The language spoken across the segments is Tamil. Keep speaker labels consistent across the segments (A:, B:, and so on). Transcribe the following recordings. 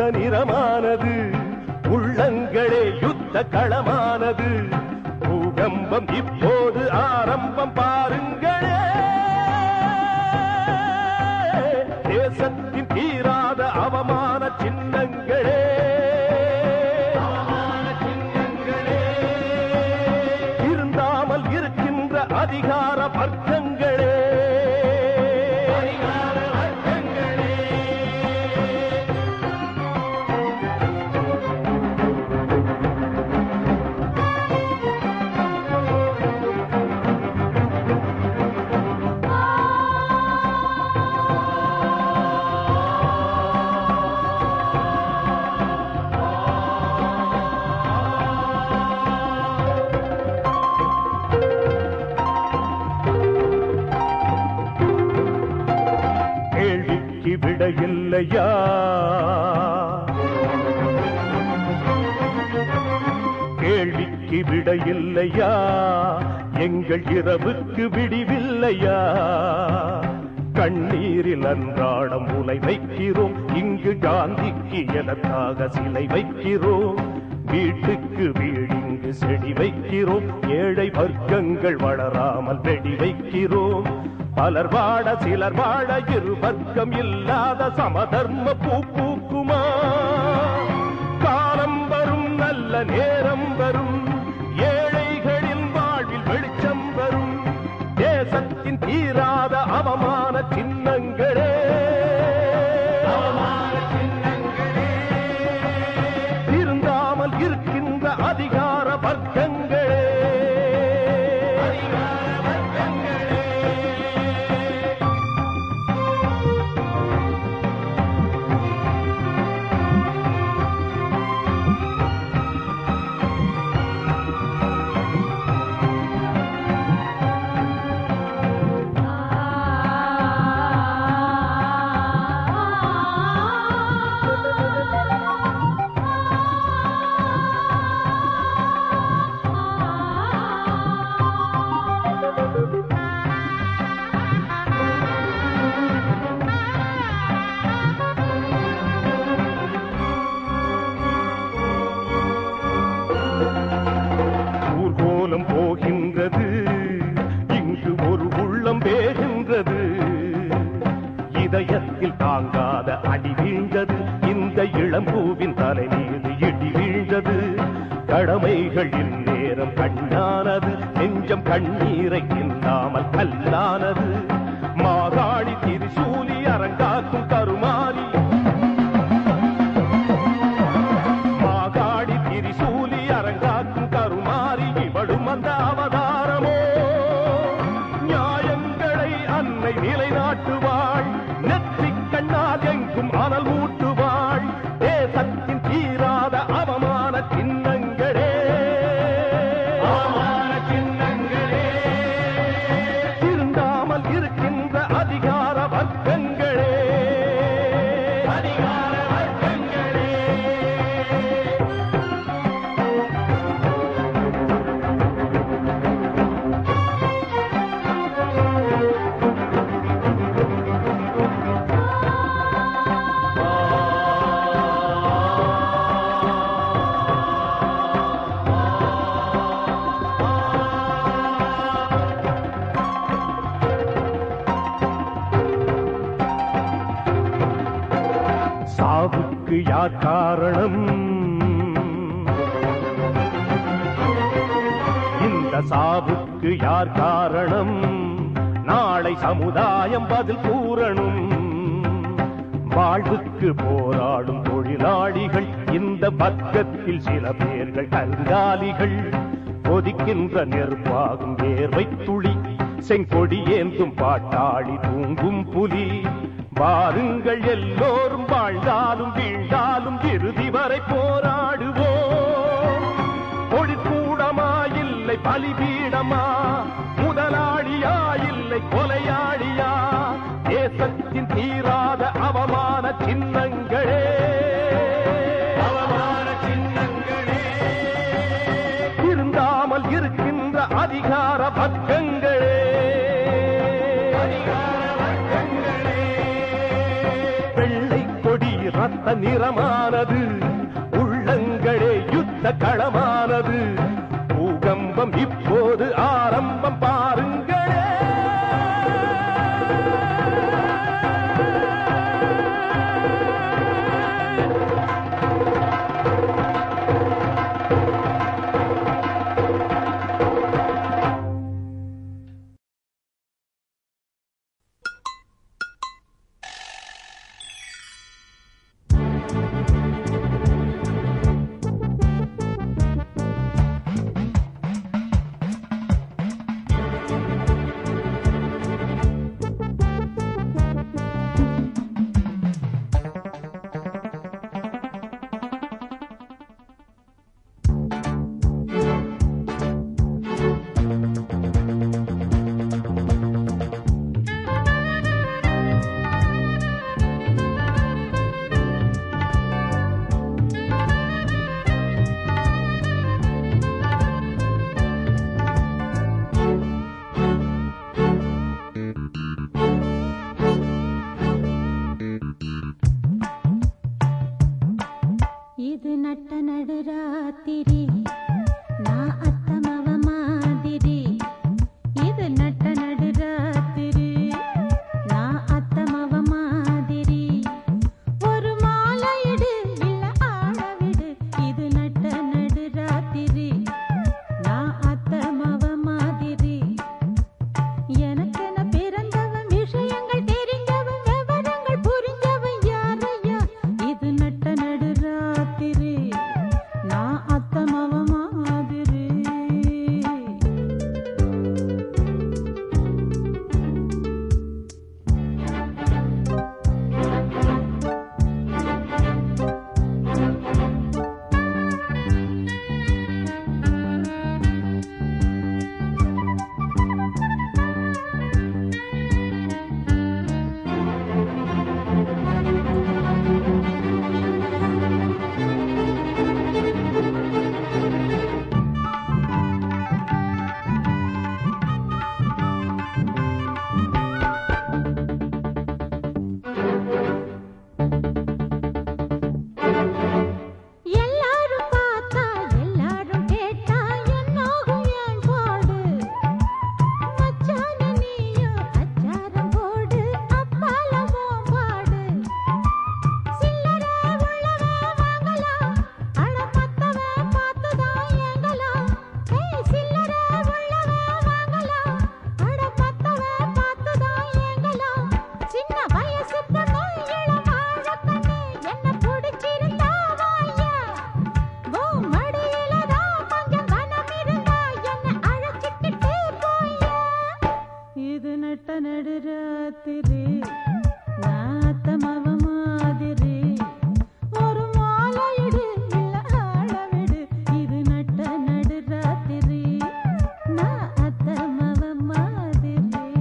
A: நிறமானது உள்ளங்களே யுத்த களமானது பூகம்பம் இப்போது ஆரம்பம் பாருங்களே தேசத்தின் தீராத அவமான சின்னங்களே இருந்தாமல் இருக்கின்ற அதிகார வர்க்கங்களே கேள்விக்கு விட இல்லையா கேள்விக்கு விட இல்லையா எங்கள் இரவுக்கு விடிவில்லையா கண்ணீரில் அன்றாடம் உலை வைக்கிறோம் இங்கு காந்திக்கு எதற்காக சிலை வைக்கிறோம் வீட்டுக்கு வீழிங்கு செடி வைக்கிறோம் ஏழை வர்க்கங்கள் வளராமல் வெடி வைக்கிறோம் பலர் வாட சிலர் வாழ இரு வர்க்கம் இல்லாத சமதர்ம பூ பூக்குமா காலம் வரும் நல்ல நேரம் வரும் ஏழைகளின் வாழ்வில் வெளிச்சம் வரும் தேசத்தின் தீராத அவமான சின்னங்களே திருந்தாமல் இருக்கின்ற அதிகார வர்க்கங்களே ஊர்கோலம் போகின்றது இங்கு ஒரு உள்ளம் வேகின்றது இதயத்தில் தாங்காத அடி வீழ்ந்தது இந்த இளம்பூவின் தலை மீது இடி வீழ்ந்தது கடமைகள் இந்நேரம் கண்ணானது நெஞ்சம் கண்ணீரை இல்லாமல் கல்லானது மாகாளி திரிசூலி அரங்காக்கும் கருமாறி மாகாடி திரிசூலி அரங்காக்கும் கருமாறி இவளும் அந்த அவதாரமோ நியாயங்களை அன்னை நிலைநாட்டுவாள் நெற்றிக் கண்ணால் எங்கும் அனல் மூட்டுவாள் தேசத்தின் தீராத அவமான சின்னங்களே அவமான சின்னங்களே திருந்தாமல் இருக்கின்ற அதிகார வர்க்கங்களே அதிகார வர்க்கங்களே சாவுக்கு யார் காரணம் இந்த சாவுக்கு யார் காரணம் நாளை சமுதாயம் பதில் கூறணும் வாழ்வுக்கு போராடும் தொழிலாளிகள் இந்த வர்க்கத்தில் சில பேர்கள் கருங்காலிகள் கொதிக்கின்ற நெருப்பாகும் வேர்வை துளி செங்கொடி ஏந்தும் பாட்டாளி தூங்கும் புலி வாருங்கள் எல்லோரும் வாழ்ந்தாலும் வீழ்ந்தாலும் இறுதி வரை போராடுவோம் தொழிற்கூடமா இல்லை பலிபீடமா முதலாளியா இல்லை கொலையாளியா தேசத்தின் தீராத அவமான சின்னங்களே அவமான சின்னங்களே திருந்தாமல் இருக்கின்ற அதிகார வர்க்கங்களே வெள்ளை கொடி ரத்த நிறமானது விட்ட களமானது பூகம்பம் இப்போது ஆரம்பம் பாருங்களே
B: இது நட்ட நடுராத்திரி நான் அத்தமவ மாதிரி இது நட்ட நடுராத்திரி நான் அத்தமவ மாதிரி ஒரு மாலையிடு இல்ல ஆளவிடு இது நட்ட நடுராத்திரி நான் அத்தமவ மாதிரி எனக்கென பிறந்தவன் விஷயங்கள் தெரிஞ்சவன் விவரங்கள் புரிஞ்சவன் யாரையா இது நட்ட நடுராத்திரி நான் அத்தமவ மாதிரி எல்லாரும் பார்த்தா எல்லாரும் கேட்டா என்னாகும் என் பாடு மச்சான நீயும் அச்சாரம் போடு அப்பாலமோ பாடு சில்லறை உள்ளவே வாங்கலாம் அட மத்தவன் பார்த்துதான் ஏங்கலாம் ஏய் சில்லறை உள்ளவே வாங்கலாம் அட மத்தவன் பார்த்துதான் ஏங்கலாம் சின்ன வயசு பொண்ணு இளம் வாழக்கண்ணு என்ன பிடிச்சிருந்தா வாயா ஓ மடியில தான் கொஞ்சம் கனம் இருந்தா என்ன அழைச்சிக்கிட்டு போயா இது நட்ட நடுராத்திரி நாத்தமவ மாதிரி ஒரு மாலையிடு இல்ல ஆளவிடு இது நட்ட நடுராத்திரி நான் அத்தமவ மாதிரி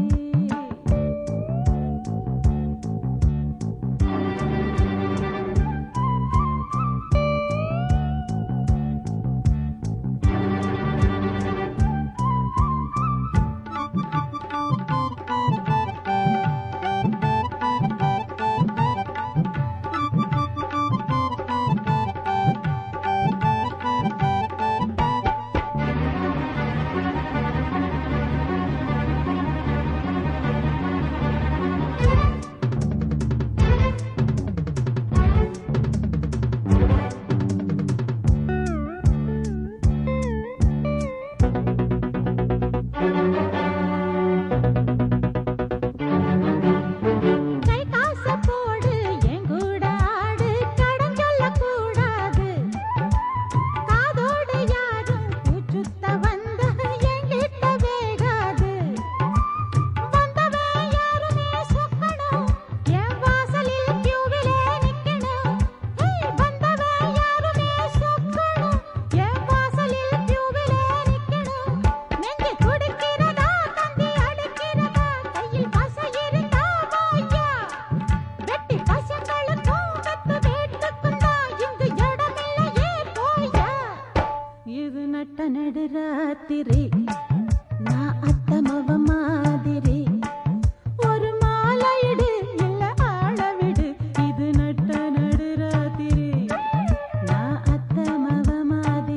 B: கை காச போடு என் கூட ஆடு கடன் சொல்லக்கூடாது காதோடு யாரும் பூச்சுத்த வந்த என்கிட்ட வேகாது வந்தவன் யாருமே சொக்கணும் என் வாசலில் கியூவிலே நிக்கணும் ஏய் வந்தவன் யாருமே சொக்கணும் என் வாசலில் கியூவிலே நிக்கணும் நெஞ்சு துடிக்கிறதா தந்தி அடிக்கிறதா கையில் பசை இருந்தா வாயா வெட்டி பசங்களுக்கும் வெத்து வேட்டுக்கும் தான் இங்கு இடமில்லையே போயா இது நட்ட நடுராத்திரி நான் அத்தமவ மாதிரி ஒரு மாலையிடு இல்ல ஆளவிடு இது நட்ட நடுராத்திரி நான் அத்தமவ மாதிரி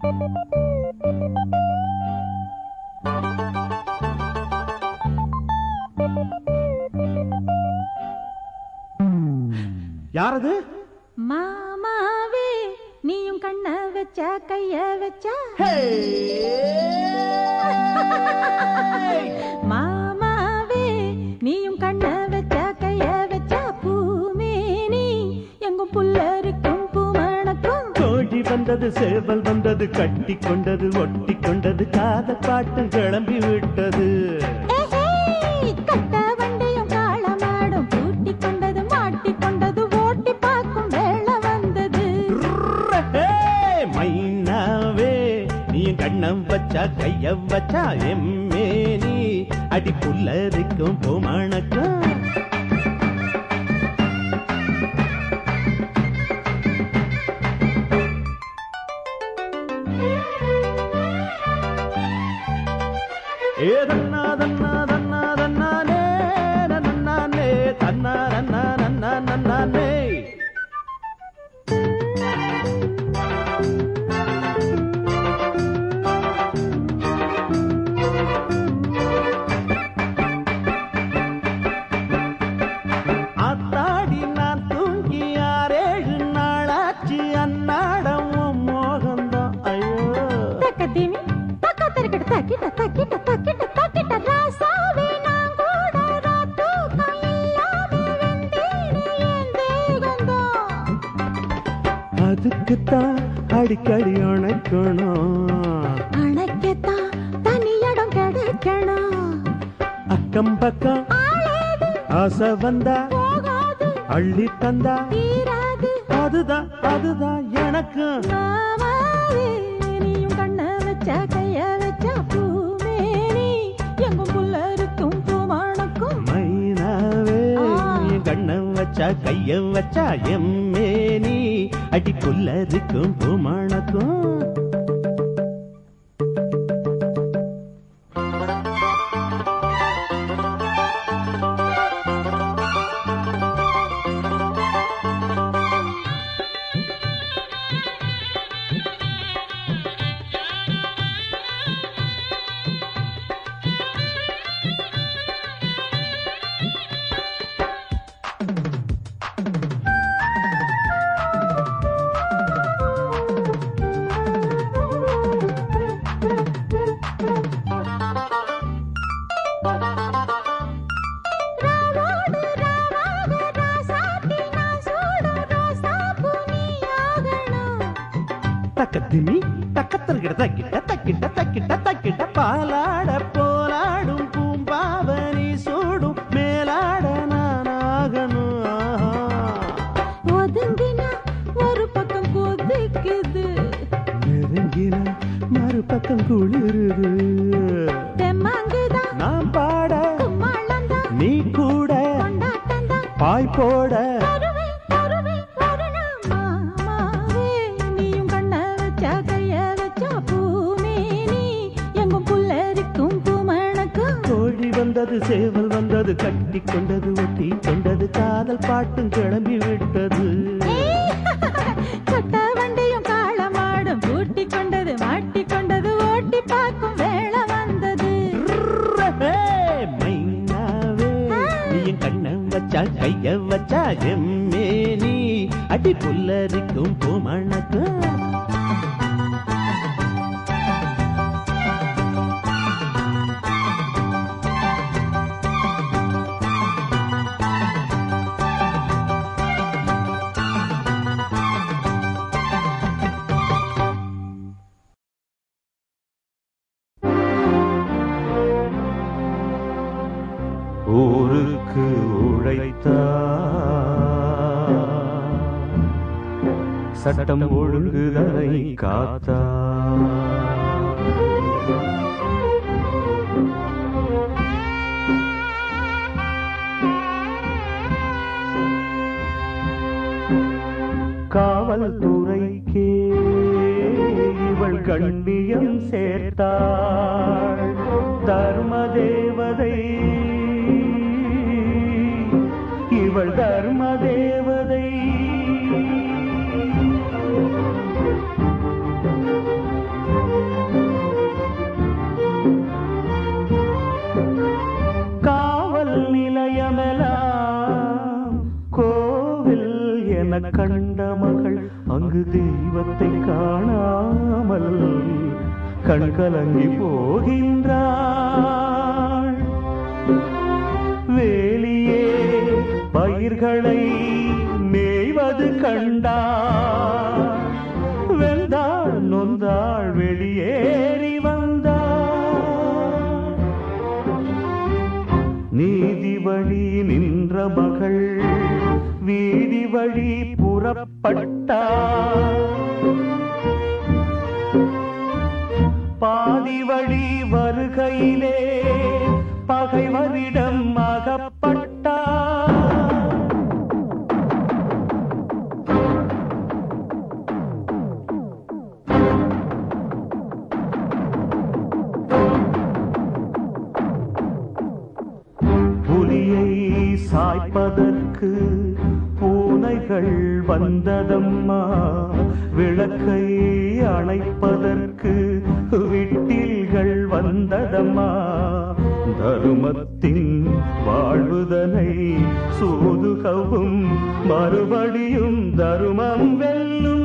A: யாரது
B: மாமாவே நீயும் கண்ண வச்ச கைய வச்ச மாமாவே நீயும் கண்ண வச்ச கைய வச்ச பூமேனி எங்கும் புல்லரிக்கும் பூமணக்கும்
A: கோழி வந்தது சேவல் வந்தது கட்டி கொண்டது ஒட்டி கொண்டது காத பாட்டு கிளம்பி விட்டது
B: ஏஹே, கட்ட வண்டியும் காளமாடும் பூட்டி கொண்டது மாட்டி கொண்டது ஓட்டி பார்க்கும் வேளை வந்தது
A: ஹே, மைனாவே நீ கண்ணம் வச்சா கைய வச்சா எம்மே நீ அடி புல்லரிக்கும் பூமணக்கம் ஏ தன்னா தன்னா தன்னா தன்னானே நன்னானே தன்னா நன்னா நன்னா நன்னானே ஆத்தாடி நான் தூங்கி ஆறேழு நாளாச்சு அன்னாடம் உன் மோகம்தான் ஐயோ
B: தக்கதிமி, தக்க தரிக்கிட்ட, தக்கிட்ட, தக்கிட்ட, தக்கிட்ட, தக்கிட்ட, ராசாவே நான் கூட ராத்தூக்கம் இல்லாம வெந்தேனே என் தேகம்தான்.
A: அதுக்குத்தான் அடிக்கடி அணைக்கணும்
B: அணைக்கத்தான் தனி இடம் கிடைக்கணும்.
A: அக்கம் பக்கம்
B: ஆளேது
A: ஆசை வந்தா
B: போகாது,
A: அள்ளி தந்தா
B: தீராது.
A: அதுதான் அதுதான் எனக்கு
B: மாமாவே, நீயும் கண்ண வச்ச, கைய வச்ச பூமேனி, எங்கும் புல்லரிக்கும் பூமணக்கும்.
A: மைனாவே நீ கண்ணம் வச்சா கைய வச்சா எம்மே நீ அடி புல்லரிக்கும் பூமணக்கும்
B: ராவோடு ராவாக ராசாத்தி நான் சூடும் ரோசாப்பூ நீயாகணும்.
A: தக்கத்திமி தக்கத்திருக்கிற தக்கிட்ட தக்கிட்ட தக்கிட்ட தக்கிட்ட பாலாட போலாடும் பூம்பாவனி சூடும் மேலாட நானாகணும் ஆஹா.
B: ஒதுங்கினா ஒரு பக்கம் கொதிக்குது
A: நெருங்கினா மறுபக்கம் குளிருது
B: தெம்மாங்குதான்
A: நான் பாட
B: கும்மாளம்தான்
A: நீ கூட
B: கொண்டாட்டம்தான்
A: பாய் போட
B: தருவே தருவே தருணம் மாமாவே நீயும் கண்ண வச்சா கைய வச்சா பூமேனி எங்கும் புல்லரிக்கும் பூமணக்கும்
A: கோழி வந்தது சேவல் வந்தது கட்டி கொண்டது ஒட்டி கொண்டது காதல் பாட்டும் கிளம்பி விட்டது
B: கட்ட வண்டியும் காளமாடும் பூட்டி கொண்டது மாட்டி கொண்டது ஓட்டி பார்க்கும் வேளை வந்தது
A: ஹே, மைனாவே நீ என் கண்ணம் வச்சா கைய வச்சா எம்மே நீ அடி புல்லரிக்கும் பூமணக்கும் ஊருக்கு உழைத்தா சட்டம் ஒழுங்குதலை காத்தா காவல்துறைக்கே இவள் கண்ணியம் சேர்த்தாள் தர்ம தேவதை இவள் தர்ம தேவதை கண் கலங்கி போகின்றாள் வேலியே பயிர்களை மேய்வது கண்டாள் வெந்தாள் நொந்தாள் வெளியேறி வந்தாள் நீதி வழி நின்ற மகள் வீதி வழி புறப்பட்டாள் பாதி வழி வருகையிலே பகைவரிடம் அகப்பட்டார் புலியை சாய்ப்பதற்கு பூனைகள் வந்ததம்மா விளக்கை அணைப்பதற்கு விட்டில்கள் வந்ததம்மா தருமத்தின் வாழ்வுதனை சூதுகவும் மறுபடியும் தருமம் வெல்லும்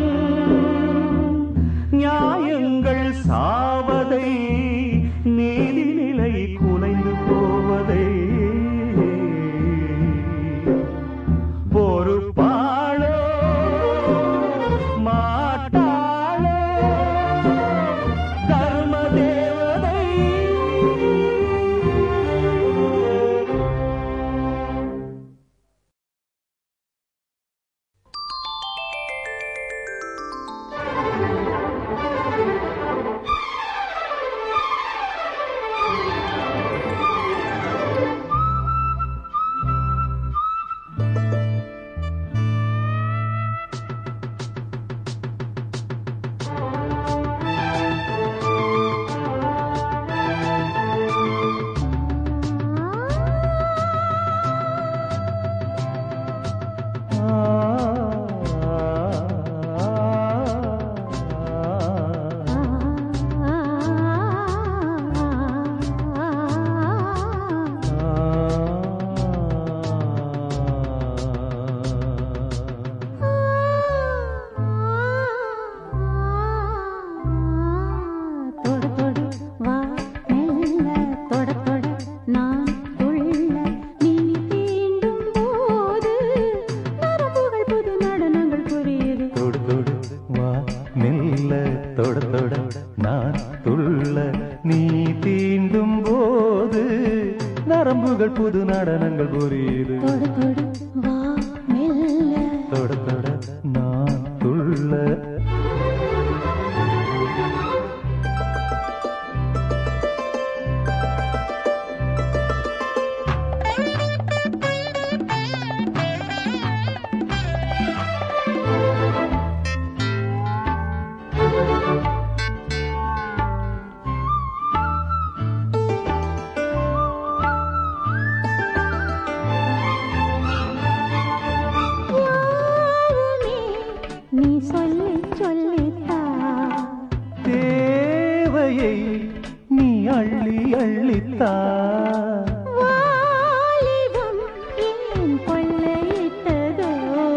A: நியாயங்கள் சாவதை நீதிநிலை குலைந்து போவதை பொறுப்பாளோ மாட்டாளோ தர்ம தேவதை
B: தொடு தொடு வா மெல்ல தொட தொட நான் துள்ள நீ தீண்டும் போது நரம்புகள் புது நடனங்கள் புரியுது
A: தொடு தொடு வா மெல்ல தொட தொட நான் துள்ள நீ தீண்டும் போது நரம்புகள் புது நடனங்கள் புரியுது
B: தொடு தொடு வா மெல்ல
A: தொட தொட நான் துள்ள
B: யாவுமே நீ சொல்லி சொல்லித்தா
A: தேவையை நீ அள்ளி அள்ளித்தா
B: வாலிபம் ஏன் கொள்ளையிட்டதோ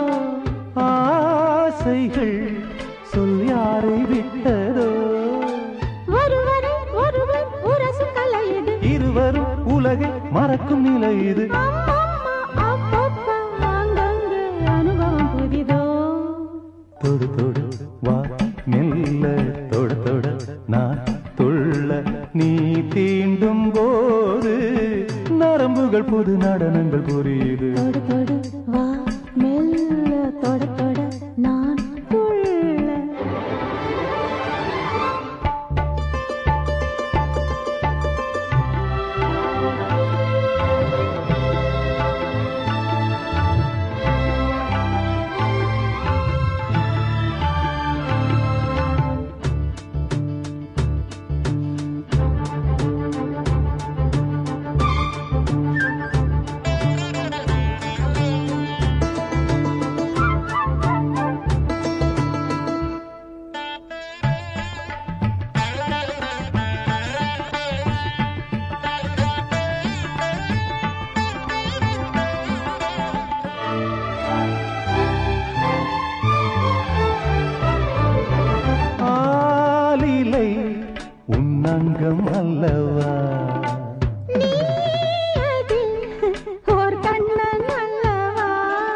A: ஆசைகள் சொல் யாரை விட்டதோ
B: ஒருவரை ஒருவர் உரசும் கலை இது
A: இருவரும் உலகை மறக்கும் நிலை இது
B: அம்மம்மா, அப்பப்பா, ஆங்கங்கே அனுபவம் புதிதோ
A: தொடு தொடு வா மெல்ல தொட தொட நான் துள்ள நீ தீண்டும் போது நரம்புகள் புது நடனங்கள் புரியுது
B: தொடு தொடு வா மெல்ல தொட தொட நான் துள்ள
A: ஆ சொந்தம் அல்லவா
B: நீ அதில் ஓர் கண்ணன் அல்லவா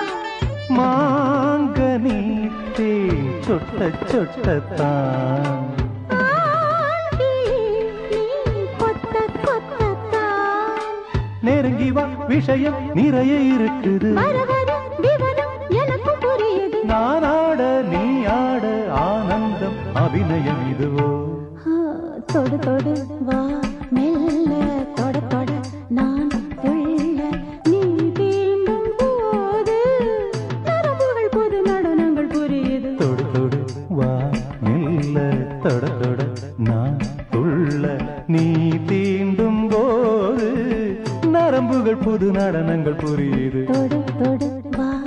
A: மாங்கனி தேன் சொட்ட சொட்டத்தான்
B: ஆண்கிளி, நீ கொத்த கொத்தத்தான்
A: நெருங்கி வா விஷயம் நிறைய இருக்குது
B: வர வர விவரம் எனக்கும் புரியுது
A: நான் ஆட நீ ஆட ஆனந்தம் அபிநயம் இதுவோ
B: ஆ, தொடு தொடு வா மெல்ல தொட தொட நான் துள்ள நீ தீண்டும் போது நரம்புகள் புது நடனங்கள் புரியுது
A: தொடு தொடு வா மெல்ல தொட தொட நான் துள்ள நீ தீண்டும் போது நரம்புகள் புது நடனங்கள் புரியுது
B: தொடு தொடு வா